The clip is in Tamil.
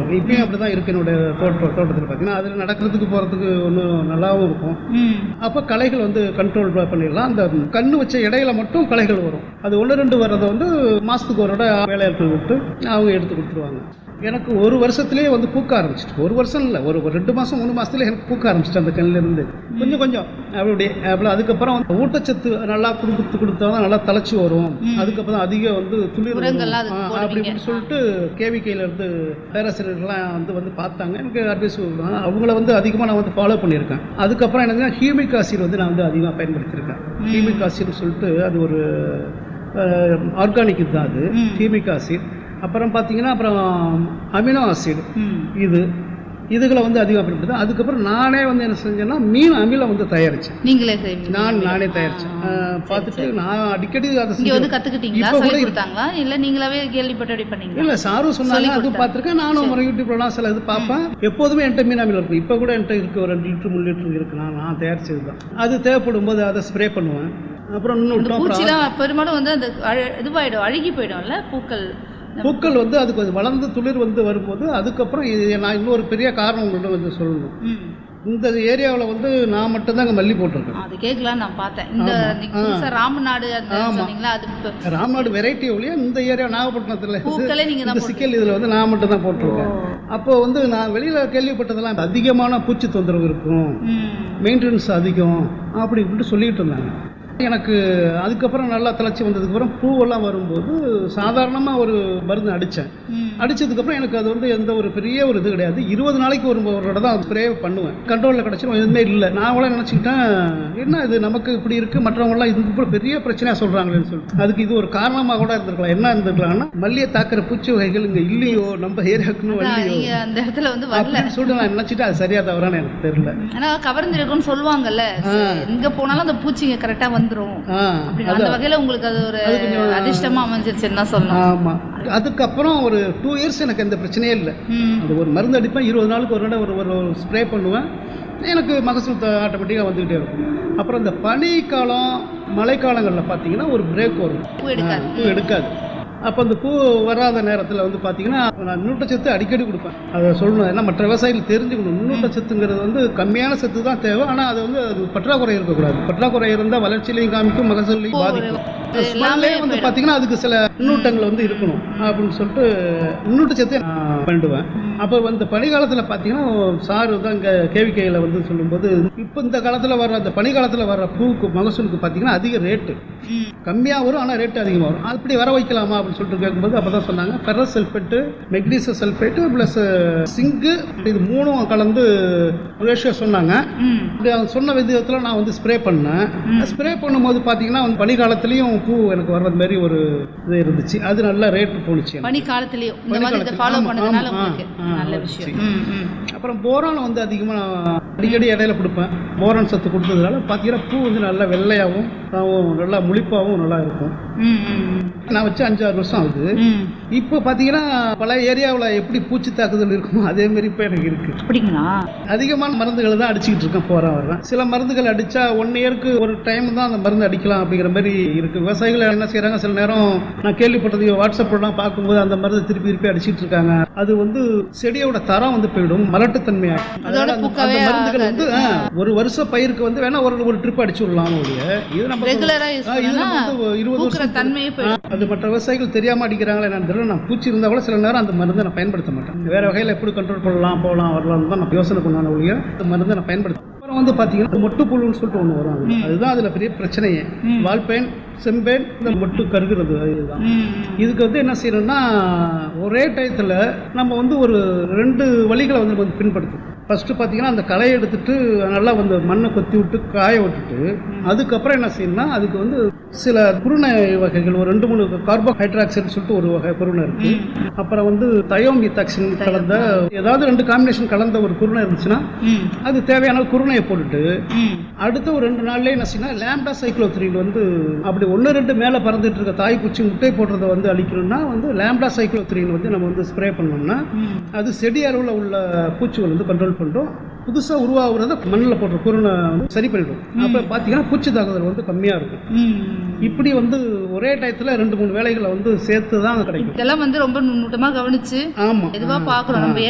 இருக்கேன் இப்பயும் அப்படி தான் இருக்கு என்னுடைய தோட்ட தோட்டத்தில் பார்த்தீங்கன்னா அதில் நடக்கிறதுக்கு போகிறதுக்கு ஒன்றும் நல்லாவும் இருக்கும் ம் அப்போ களைகள் வந்து கண்ட்ரோல் பண்ணிடலாம் அந்த கண்ணு வச்ச இடையில மட்டும் களைகள் வரும் அது ஒன்று ரெண்டு வர்றதை வந்து மாதத்துக்கு ஒரு தடவை வேலையாட்கள் விட்டு அவங்க எடுத்து கொடுத்துருவாங்க எனக்கு ஒரு வருஷத்துலேயே வந்து பூக்க ஆரம்பிச்சிட்டு ஒரு வருஷம் இல்லை ஒரு ஒரு ரெண்டு மாதம் மூணு மாதத்துல எனக்கு பூக்க ஆரம்பிச்சிட்டு அந்த கண்ணுல இருந்து கொஞ்சம் கொஞ்சம் அப்படி அப்படி அதுக்கப்புறம் வந்து ஊட்டச்சத்து நல்லா கொடுத்து கொடுத்தா தான் நல்லா தலைச்சி வரும் அதுக்கப்புறம் அதிகம் வந்து துளிர் வரும். உரங்கள்லாம் அதுக்கு ஆ, போடுவீங்க. அப்படி இப்படின்னு சொல்லிட்டு கேவிக்கையில் இருந்து பேராசிரியர்கள்லாம் வந்து வந்து பார்த்தாங்க எனக்கு அட்வைஸ் கொடுத்தாங்க அவங்கள வந்து அதிகமாக நான் வந்து ஃபாலோ பண்ணியிருக்கேன் அதுக்கப்புறம் எனக்கு ஹியூமிக் ஆசிட் வந்து நான் வந்து அதிகமாக பயன்படுத்தியிருக்கேன் ஹியூமிக் ஆசிட்னு சொல்லிட்டு அது ஒரு ஆர்கானிக் தான் அது ஹியூமிக் ஆசிட் அப்புறம் பார்த்தீங்கன்னா அப்புறம் அமினோ ஆசிட் ம் இது இதுகளை வந்து அதிகமாக பயன்படுத்தேன் அதுக்கப்புறம் நானே வந்து என்ன செஞ்சேன்னா மீன் அமிலம் வந்து தயாரித்தேன் நீங்களே செய்வீங்க நான் நானே தயாரித்தேன் பார்த்துட்டு நான் அடிக்கடி அதை இங்க செஞ்சு வந்து கத்துக்கிட்டீங்களா இப்போ கூட சொல்லி கொடுத்தாங்களா இல்ல நீங்களாவே கேள்விப்பட்டு அப்படி பண்ணீங்களா இல்ல சாரும் சொன்னாங்க அதுவும் பார்த்துருக்கேன் நானும் ஒரு யூடியூப்லலாம் சில இது பார்ப்பேன் எப்போதுமே என்கிட்ட மீனாமில் இருக்கும் இப்போ கூட என்கிட்ட இருக்கு ஒரு ரெண்டு லிட்டர் மூணு லிட்டர் இருக்கு நான் நான் தயாரிச்சது தான் அது தேவைப்படும் போது அதை ஸ்ப்ரே பண்ணுவேன் அப்புறம் இன்னும் அந்த விட்டோம் அப்புறம் பூச்சிலாம் பெரும்பாலும் வந்து அந்த அழ- இதுவாயிடும் அழுகி போயிடும்ல பூக்கள் பூக்கள் வந்து அது கொஞ்சம் வளர்ந்து துளிர் வந்து வரும்போது அதுக்கப்புறம் இது நான் இன்னொரு பெரிய காரணம் உங்கள்கிட்ட வந்து சொல்லணும் ம் இந்த ஏரியாவில் வந்து நான் மட்டும்தான் அங்கே மல்லி போட்டிருக்கேன் அது கேட்கலாம் நான் பார்த்தேன் இந்த நீங்க புதுசா ராமநாடு அந்த சொன்னீங்களா அது இப்ப ராமநாடு வெரைட்டி ஒழிய இந்த ஏரியா நாகப்பட்டினத்தில் பூக்களே நீங்க தான் இந்த சிக்கல் இதில் வந்து நான் மட்டும் தான் போட்டிருக்கேன் அப்போ வந்து நான் வெளியில் கேள்விப்பட்டதெல்லாம் அதிகமான பூச்சி தொந்தரவு இருக்கும் ம் மெயின்டெனன்ஸ் அதிகம் அப்படி இப்படின்னு சொல்லிட்டு இருந்தாங்க எனக்கு அதுக்கப்புறம் நல்லா தலைச்சி வந்ததுக்கப்புறம் பூவெல்லாம் வரும்போது சாதாரணமாக ஒரு மருந்து அடித்தேன் ம் அடித்ததுக்கப்புறம் எனக்கு அது வந்து எந்த ஒரு பெரிய ஒரு இது கிடையாது இருபது நாளைக்கு ஒரு ஒரு தடவை தான் ஸ்ப்ரே பண்ணுவேன் கண்ட்ரோலில் கிடச்சிரும் எதுவுமே இல்லை நான் கூட நினச்சிக்கிட்டேன் என்ன இது நமக்கு இப்படி இருக்குது மற்றவங்களாம் இது இப்போ பெரிய பிரச்சனையாக சொல்கிறாங்களேன்னு சொல்லிட்டு அதுக்கு இது ஒரு காரணமாக கூட இருந்திருக்கலாம் என்ன இருந்திருக்கலாம்னா மல்லியை தாக்குற பூச்சி வகைகள் இங்கே இல்லையோ நம்ம ஏரியாவுக்குன்னு அதான் வரலையோ நீங்க அந்த இடத்துல வந்து வரல அப்படின்னு சொல்லிட்டு நான் நினச்சிட்டு அது சரியாக தவறான்னு எனக்கு தெரியல ஆனா கவர்ந்திருக்கும்னு சொல்லுவாங்கல்ல எங்க போனாலும் அந்த பூச்சிங்க கரெக்டா வந்துரும் ஆ அப்படி அந்த வகையில உங்களுக்கு அது ஒரு அதிர்ஷ்டமா அமைஞ்சிருச்சுன்னு தான் சொல்லணும் ஆமாம் அதுக்கப்புறம் ஒரு டூ இயர்ஸ் எனக்கு எந்த பிரச்சனையே இல்லை ம் அது ஒரு மருந்து அடிப்பேன் இருபது நாளுக்கு ஒரு தடவை ஒரு ஒரு ஸ்ப்ரே பண்ணுவேன் எனக்கு மகசூல் ஆட்டோமேட்டிக்காக வந்துக்கிட்டே இருக்கும் அப்புறம் இந்த பனிக்காலம் மழைக்காலங்களில் பார்த்தீங்கன்னா ஒரு பிரேக் வரும் பூ எடுக்காது பூ எடுக்காது அப்போ அந்த பூ வராத நேரத்தில் வந்து பார்த்தீங்கன்னா நான் நுண்ணூட்டச்சத்து அடிக்கடி கொடுப்பேன் அதை சொல்லணும் ஏன்னா மற்ற விவசாயிகள் தெரிஞ்சுக்கணும் நுண்ணூட்டச்சத்துங்கிறது வந்து கம்மியான சத்து தான் தேவை ஆனால் அது வந்து அது பற்றாக்குறை இருக்கக்கூடாது பற்றாக்குறை இருந்தால் வளர்ச்சியிலையும் காமிக்கும் மகசூலையும் பாதிக்கும் ஸ்மெல்லே வந்து பார்த்தீங்கன்னா அதுக்கு சில நுண்ணூட்டங்கள் வந்து இருக்கணும் அப்படின்னு சொல்லிட்டு நுண்ணூட்டச்சத்தை நான் பண்ணிடுவேன் அப்போ வந்து பனிக்காலத்தில் பார்த்தீங்கன்னா சார் தான் இங்கே கேவிக்கையில் வந்து சொல்லும்போது இப்போ இந்த காலத்தில் வர அந்த பனிக்காலத்தில் வர பூவுக்கு மகசூலுக்கு பார்த்தீங்கன்னா அதிக ரேட்டு ம் கம்மியாக வரும் ஆனால் ரேட்டு அதிகமாக வரும் அப்படி வர வைக்கலாமா அப்படின்னு சொல்லிட்டு கேட்கும்போது அப்போ தான் சொன்னாங்க ferrous sulphate magnesium sulphate plus zinc இது மூணும் கலந்து ரேஷியோ சொன்னாங்க ம் அப்படி அவங்க சொன்ன விதத்தில் நான் வந்து ஸ்ப்ரே பண்ணேன் ஸ்ப்ரே பண்ணும்போது பார்த்தீங்கன்னா வந்து பனிக்காலத்துலேயும் பூ எனக்கு வர்றது மாதிரி ஒரு இது இருந்துச்சு அது நல்ல ரேட்டு போணுச்சு எனக்கு. பனி காலத்திலயும் இந்த மாதிரி இதை ஃபாலோ ஆமா, பண்ணதுனால ஆமா, உங்களுக்கு ஆ, நல்ல ஆ, விஷயம் ம் ம் அப்புறம் போரான் வந்து அதிகமாக அடிக்கடி இடையில கொடுப்பேன் போரான் சத்து கொடுத்ததுனால பார்த்தீங்கன்னா பூ வந்து நல்லா வெள்ளையாகவும் ஆவும், நல்லா முழிப்பாகவும் நல்லா இருக்கும் ம் ம் நான் வச்சு அஞ்சாறு வருஷம் ஆகுது ம் இப்போ பார்த்தீங்கன்னா பல ஏரியாவில் எப்படி பூச்சி தாக்குதல் இருக்குமோ அதே மாதிரி இப்போ எனக்கு இருக்குது அப்படிங்களா அதிகமான மருந்துகளை தான் அடிச்சுக்கிட்டு இருக்கேன் போகிறேன் வர்றேன் சில மருந்துகள் அடித்தா ஒன் இயருக்கு ஒரு டைம் தான் அந்த மருந்து அடிக்கலாம் அப்படிங்கிற மாதிரி இருக்குது விவசாயிகள் என்ன செய்கிறாங்க சில நேரம் நான் கேள்விப்பட்டது வாட்ஸ்அப்லாம் பார்க்கும்போது அந்த மருந்து திருப்பி திருப்பி அடிச்சிட்டு இருக்காங்க அது வந்து செடியோட தரம் வந்து போயிடும் மலட்டுத்தன்மையாகும் அதனால அந்த- பூக்கவே அந்த மருந்துகள் வந்து ஆ, ஒரு வருஷ பயிருக்கு வந்து வேணா ஒரு ஒரு ட்ரிப் அடிச்சு விடலாம் ஒழிய இது நம்ம ரெகுலரா யூஸ் ஆ, இது பண்ணா நம்ம வந்து இருபது பூக்கிற வருஷம் தன்மையே போயிடும் அது மற்ற விவசாயிகள் தெரியாம அடிக்கிறாங்களே என்னன்னு தெரியல நான் பூச்சி இருந்தால் கூட சில நேரம் அந்த மருந்தை நான் பயன்படுத்த மாட்டேன் வேற வகையில் எப்படி கண்ட்ரோல் பண்ணலாம் போகலாம் வரலாம்னு தான் நான் யோசனை பண்ணான ஒழிய அந்த மருந்தை நான் பயன்படுத்த அப்புறம் வந்து பார்த்தீங்கன்னா மொட்டு புழுன்னு சொல்லிட்டு ஒன்று வரும் அதுல. அதுதான் அதில் பெரிய பிரச்சனையே வால்பேன் செம்பேன் இந்த மொட்டு கருகிறது இதுதான் ம் இதுக்கு வந்து என்ன செய்யணும்னா ஒரே டயத்தில் நம்ம வந்து ஒரு ரெண்டு வழிகளை வந்து நம்ம வந்து பின்படுத்தணும் ஃபஸ்ட்டு பார்த்தீங்கன்னா அந்த களையை எடுத்துட்டு நல்லா வந்து மண்ணை கொத்தி விட்டு காய விட்டுட்டு அதுக்கப்புறம் என்ன செய்யணும்னா அதுக்கு வந்து சில குருணை வகைகள் ஒரு ரெண்டு மூணு கார்போஹைட்ராக்சைடு சொல்லிட்டு ஒரு வகை குருணை இருக்கு அப்புறம் வந்து தயோமித்தாக்சின் கலந்த ஏதாவது ரெண்டு காம்பினேஷன் கலந்த ஒரு குருணை இருந்துச்சுன்னா ம் அது தேவையான குருணையை போட்டுட்டு ம் அடுத்த ஒரு ரெண்டு நாள்லயே என்ன செய்யணும் லேம்டா சைக்ளோத்ரீன் வந்து அப்படி ஒன்று ரெண்டு மேலே பறந்துட்டு இருக்க தாய் பூச்சி முட்டை போடுறதை வந்து அழிக்கணும்னா வந்து லேம்டா சைக்ளோத்ரீன் வந்து நம்ம வந்து ஸ்ப்ரே பண்ணோம்னா ம் அது செடி அளவில் உள்ள பூச்சிகள் வந்து கண்ட்ரோல் பண்ணுறோம் புதுசாக உருவாகுறத மண்ணில் போடுற குருணை வந்து சரி பண்ணிடும் அப்போ பார்த்தீங்கன்னா பூச்சி தாக்குதல் வந்து கம்மியாக இருக்கும் ம் இப்படி வந்து ஒரே டயத்தில் ரெண்டு மூணு வேலைகளை வந்து சேர்த்து தான் கிடைக்கும் இதெல்லாம் வந்து ரொம்ப நுணுட்டமா கவனிச்சு ஆமாம் எதுவா பார்க்கணும் நம்ம